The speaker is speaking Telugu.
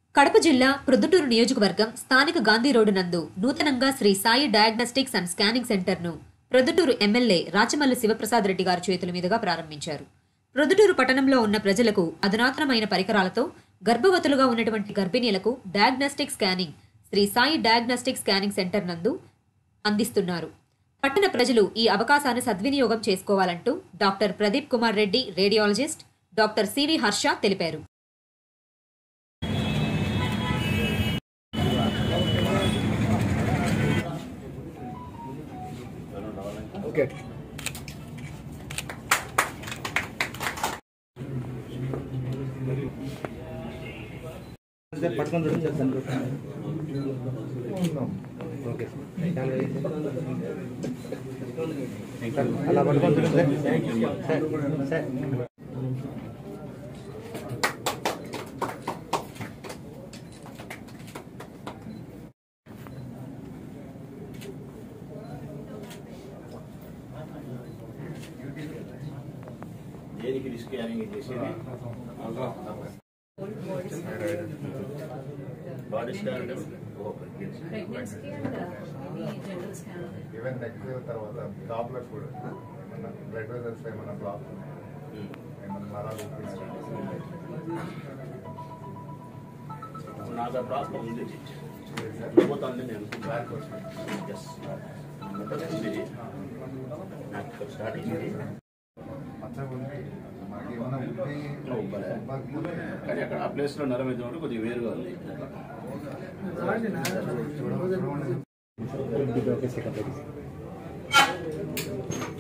కడప జిల్లా ప్రొద్దుటూరు నియోజకవర్గం స్థానిక గాంధీ రోడ్డు నందు నూతనంగా Shri Sai diagnostics and scanning సెంటర్ను ప్రొద్దుటూరు ఎమ్మెల్యే రాచమల్లు శివప్రసాద్ రెడ్డి గారి చేతుల మీదుగా ప్రారంభించారు ప్రొద్దుటూరు పట్టణంలో ఉన్న ప్రజలకు అధునాతనమైన పరికరాలతో గర్భవతులుగా ఉన్నటువంటి గర్భిణీలకు diagnostic scanning Shri Sai diagnostic scanning centre నందు అందిస్తున్నారు పట్టణ ప్రజలు ఈ అవకాశాన్ని సద్వినియోగం చేసుకోవాలంటూ doctor Pradeep Kumar Reddy radiologist doctor C V Harsha తెలిపారు ఓకే సార్ పట్టుకొని చూడండి సార్ దాంట్లో. ఓకే సార్ అలా పట్టుకొని చూడండి సార్ సార్ సార్ దేనికి రిస్క్ స్కానింగ్ చేసేది బాడీ స్కాన్ అంటే ప్రెగ్నెన్సీకి అండ్ ఇది జనరల్ స్కాన్ ఈవెన్ నెక్స్ట్ తర్వాత టాబ్లెట్ కూడా ఏమన్నా బ్లడ్ వెజల్స్ ఏమన్నా బ్లాక్ ఏమన్నా నరాలు నాకు ప్రాబ్లం ఉంది పోతుంది నేను బ్యాక్ ఎస్ ఉంది నాకు ఇక్కడ స్టార్ట్ అయింది మంచిగా ఉంది మాకు ఏమన్నా ఉంటే ఉబ్బలే. ఉబ్బకపోతే కానీ అక్కడ ఆ ప్లేస్లో నరం అయితే ఉంటే కొద్దిగా వేరుగా ఉంది చూడ- చూడమని ఓకే సార్